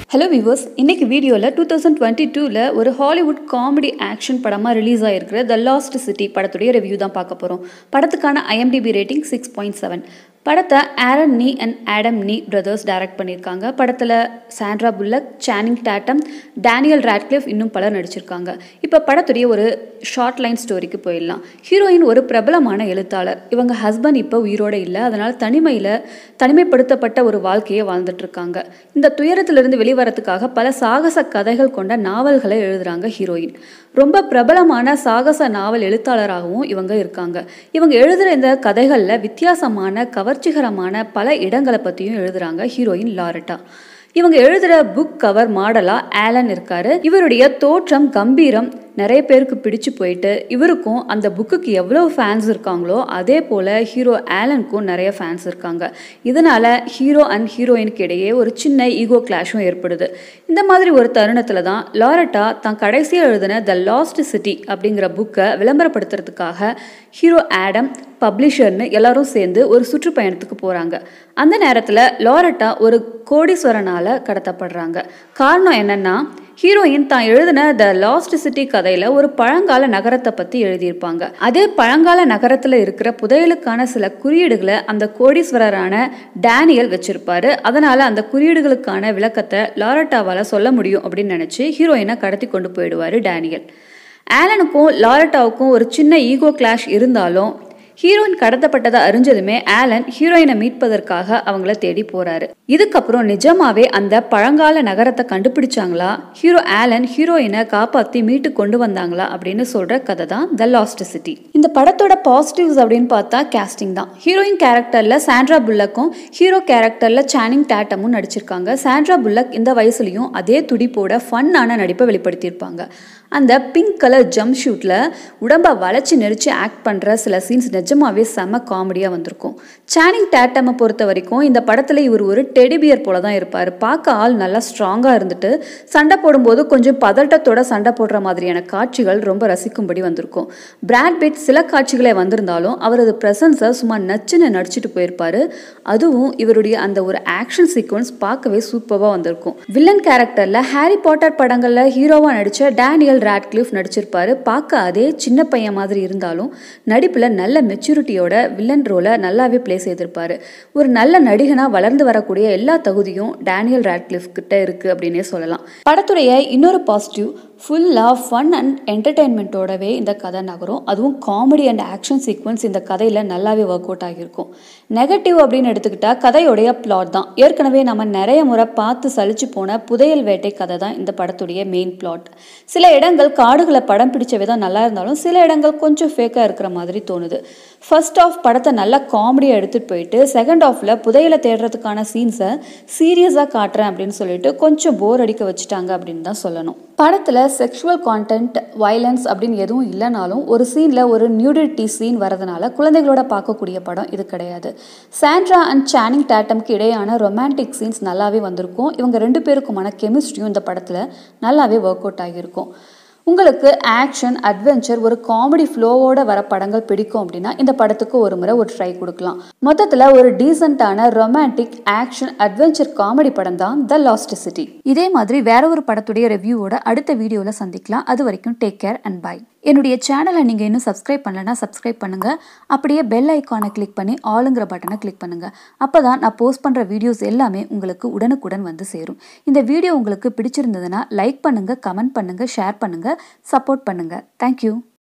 hello viewers இன்னைக்கு வீடியோவில் two thousand twenty டூவில் ஒரு ஹாலிவுட் காமெடி ஆக்ஷன் படமாக ரிலீஸ் ஆகிருக்கிற த லாஸ்ட் சிட்டி படத்துடைய ரிவ்யூ தான் பார்க்க போகிறோம் படத்துக்கான IMDb rating six point seven படத்தை Aaron Nee and Adam Nee brothers direct பண்ணியிருக்காங்க படத்தில் Sandra Bullock Channing Tatum Daniel Radcliffe இன்னும் பலர் நடிச்சிருக்காங்க இப்போ படத்துடைய ஒரு ஷார்ட் லைன் ஸ்டோரிக்கு போயிடலாம் ஹீரோயின் ஒரு பிரபலமான எழுத்தாளர் இவங்க ஹஸ்பண்ட் இப்போ உயிரோடு இல்லை அதனால் தனிமையில் தனிமைப்படுத்தப்பட்ட ஒரு வாழ்க்கையை வாழ்ந்துட்டு இருக்காங்க இந்த துயரத்திலிருந்து வெளிவரத்துக்காக பல சாகச கதைகள் கொண்ட நாவல்களை எழுதுறாங்க ஹீரோயின் ரொம்ப பிரபலமான சாகச நாவல் எழுத்தாளராகவும் இவங்க இருக்காங்க இவங்க எழுதுகிற இந்த கதைகளில் வித்தியாசமான கவர்ச்சிகரமான பல இடங்களை பற்றியும் எழுதுறாங்க ஹீரோயின் லாரட்டா இவங்க எழுதுகிற புக் கவர் மாடலாக ஆலன் இருக்காரு இவருடைய தோற்றம் கம்பீரம் நிறைய பேருக்கு பிடிச்சு போயிட்டு இவருக்கும் அந்த புக்குக்கு எவ்வளோ ஃபேன்ஸ் இருக்காங்களோ அதே போல் ஹீரோ ஆலனுக்கும் நிறைய ஃபேன்ஸ் இருக்காங்க இதனால் ஹீரோ அண்ட் ஹீரோயினுக்கு இடையே ஒரு சின்ன ஈகோ கிளாஷும் ஏற்படுது இந்த மாதிரி ஒரு தருணத்தில் தான் லாரட்டா தான் கடைசியாக எழுதின த லாஸ்ட் சிட்டி அப்படிங்கிற புக்கை விளம்பரப்படுத்துறதுக்காக ஹீரோ ஆடம் பப்ளிஷர்னு எல்லாரும் சேர்ந்து ஒரு சுற்றுப்பயணத்துக்கு போகிறாங்க அந்த நேரத்தில் லாரட்டா ஒரு கோடீஸ்வரனால் கடத்தப்படுறாங்க காரணம் என்னென்னா ஹீரோயின் தான் எழுதின த லாஸ்ட் சிட்டி கதையில் ஒரு பழங்கால நகரத்தை பற்றி எழுதியிருப்பாங்க அதே பழங்கால நகரத்தில் இருக்கிற புதையலுக்கான சில குறியீடுகளை அந்த கோடீஸ்வரரான டேனியல் வச்சிருப்பாரு அதனால அந்த குறியீடுகளுக்கான விளக்கத்தை லாரட்டாவால் சொல்ல முடியும் அப்படின்னு நினச்சி ஹீரோயினை கடத்தி கொண்டு போயிடுவார் டேனியல் ஆலனுக்கும் லாரட்டாவுக்கும் ஒரு சின்ன ஈகோ கிளாஷ் இருந்தாலும் ஹீரோயின் கடத்தப்பட்டதை அறிஞ்சதுமே ஆலன் ஹீரோயினை மீட்பதற்காக அவங்கள தேடி போறாரு இதுக்கப்புறம் நிஜமாவே அந்த பழங்கால நகரத்தை கண்டுபிடிச்சாங்களா ஹீரோ ஆலன் ஹீரோயினை காப்பாத்தி மீட்டு கொண்டு வந்தாங்களா அப்படின்னு சொல்ற கதை தான் த லாஸ்ட் சிட்டி இந்த படத்தோட பாசிட்டிவ்ஸ் அப்படின்னு பார்த்தா கேஸ்டிங் தான் ஹீரோயின் கேரக்டர்ல சாண்ட்ரா புல்லக்கும் ஹீரோ கேரக்டர்ல சானிங் டேட்டமும் நடிச்சிருக்காங்க சாண்ட்ரா புல்லக் இந்த வயசுலயும் அதே துடிப்போட ஃபன்னான நடிப்பை வெளிப்படுத்தியிருப்பாங்க அந்த பிங்க் கலர் ஜம்ப் ஷூட்டில் உடம்பை வளைச்சி நெரிச்சு ஆக்ட் பண்ணுற சில சீன்ஸ் நிஜமாவே செம காமெடியாக வந்திருக்கும் சானிங் டேட்டமை பொறுத்த வரைக்கும் இந்த படத்தில் இவர் ஒரு டெடிபியர் போல தான் இருப்பார் பார்க்க ஆள் நல்லா ஸ்ட்ராங்காக இருந்துட்டு சண்டை போடும்போது கொஞ்சம் பதட்டத்தோட சண்டை போடுற மாதிரியான காட்சிகள் ரொம்ப ரசிக்கும்படி வந்திருக்கும் பிராட் பிட் சில காட்சிகளே வந்திருந்தாலும் அவரது ப்ரெசன்ஸை சும்மா நச்சுன்னு நடிச்சிட்டு போயிருப்பாரு அதுவும் இவருடைய அந்த ஒரு ஆக்ஷன் சீக்வன்ஸ் பார்க்கவே சூப்பராக வந்திருக்கும் வில்லன் கேரக்டரில் ஹாரி பாட்டர் படங்களில் ஹீரோவாக நடித்த டேனியல் டேனியல் ராட்க்ளிஃப் நடிச்சிருப்பாரு பார்க்க அதே சின்ன பையன் மாதிரி இருந்தாலும் நடிப்பில் நல்ல மெச்சூரிட்டியோட வில்லன் ரோலை நல்லாவே ப்ளே செய்திருப்பாரு ஒரு நல்ல நடிகனாக வளர்ந்து வரக்கூடிய எல்லா தகுதியும் டேனியல் ராட்க்ளிஃப் கிட்ட இருக்கு அப்படின்னே சொல்லலாம் படத்துடைய இன்னொரு பாசிட்டிவ் ஃபுல்லாக ஃபன் அண்ட் என்டர்டெயின்மெண்ட்டோடவே இந்த கதை நகரும் அதுவும் காமெடி அண்ட் ஆக்ஷன் சீக்வன்ஸ் இந்த கதையில் நல்லாவே ஒர்க் அவுட் ஆகியிருக்கும் நெகட்டிவ் அப்படின்னு எடுத்துக்கிட்டால் கதையுடைய பிளாட் தான் ஏற்கனவே நம்ம நிறைய முறை பார்த்து சலிச்சு போன புதையல் வேட்டை கதை தான் இந்த படத்துடைய மெயின் பிளாட் சில இடங்கள் காடுகளை படம் பிடிச்ச விதம் நல்லா இருந்தாலும் சில இடங்கள் கொஞ்சம் ஃபேக்காக இருக்கிற மாதிரி தோணுது ஃபர்ஸ்ட் ஆஃப் படத்தை நல்லா காமெடியாக எடுத்துகிட்டு போயிட்டு செகண்ட் ஆஃபில் புதையலை தேடுறதுக்கான சீன்ஸை சீரியஸாக காட்டுறேன் அப்படின்னு சொல்லிட்டு கொஞ்சம் போர் அடிக்க வச்சுட்டாங்க அப்படின்னு தான் சொல்லணும் படத்தில் செக்ஷுவல் கான்டென்ட் வயலன்ஸ் அப்படின்னு எதுவும் இல்லைனாலும் ஒரு சீனில் ஒரு நியூடிட்டி சீன் வரதுனால குழந்தைகளோட பார்க்கக்கூடிய படம் இது கிடையாது சாண்ட்ரா அண்ட் சானிங் டேட்டம்க்கு இடையான ரொமான்டிக் சீன்ஸ் நல்லாவே வந்திருக்கும் இவங்க ரெண்டு பேருக்குமான கெமிஸ்ட்ரியும் இந்த படத்தில் நல்லாவே ஒர்க் அவுட் ஆகியிருக்கும் உங்களுக்கு ஆக்ஷன் அட்வென்ச்சர் ஒரு காமெடி ஃப்ளோவோட வர படங்கள் பிடிக்கும் அப்படின்னா இந்த படத்துக்கு ஒரு முறை ஒரு ட்ரை கொடுக்கலாம் மொத்தத்தில் ஒரு டீசெண்டான ரொமான்டிக் ஆக்ஷன் அட்வென்ச்சர் காமெடி படம் தான் த லாஸ்ட் சிட்டி இதே மாதிரி வேற ஒரு படத்துடைய ரிவ்யூவோட அடுத்த வீடியோவில் சந்திக்கலாம் அது வரைக்கும் டேக் கேர் அண்ட் பை என்னுடைய சேனலை நீங்கள் இன்னும் சப்ஸ்கிரைப் பண்ணலன்னா சப்ஸ்கிரைப் பண்ணுங்கள் அப்படியே பெல் ஐக்கானை கிளிக் பண்ணி ஆளுங்கிற பட்டனை கிளிக் பண்ணுங்கள் அப்போ தான் நான் போஸ்ட் பண்ணுற வீடியோஸ் எல்லாமே உங்களுக்கு உடனுக்குடன் வந்து சேரும் இந்த வீடியோ உங்களுக்கு பிடிச்சிருந்ததுன்னா லைக் பண்ணுங்கள் கமெண்ட் பண்ணுங்கள் ஷேர் பண்ணுங்கள் சப்போர்ட் பண்ணுங்கள் தேங்க்யூ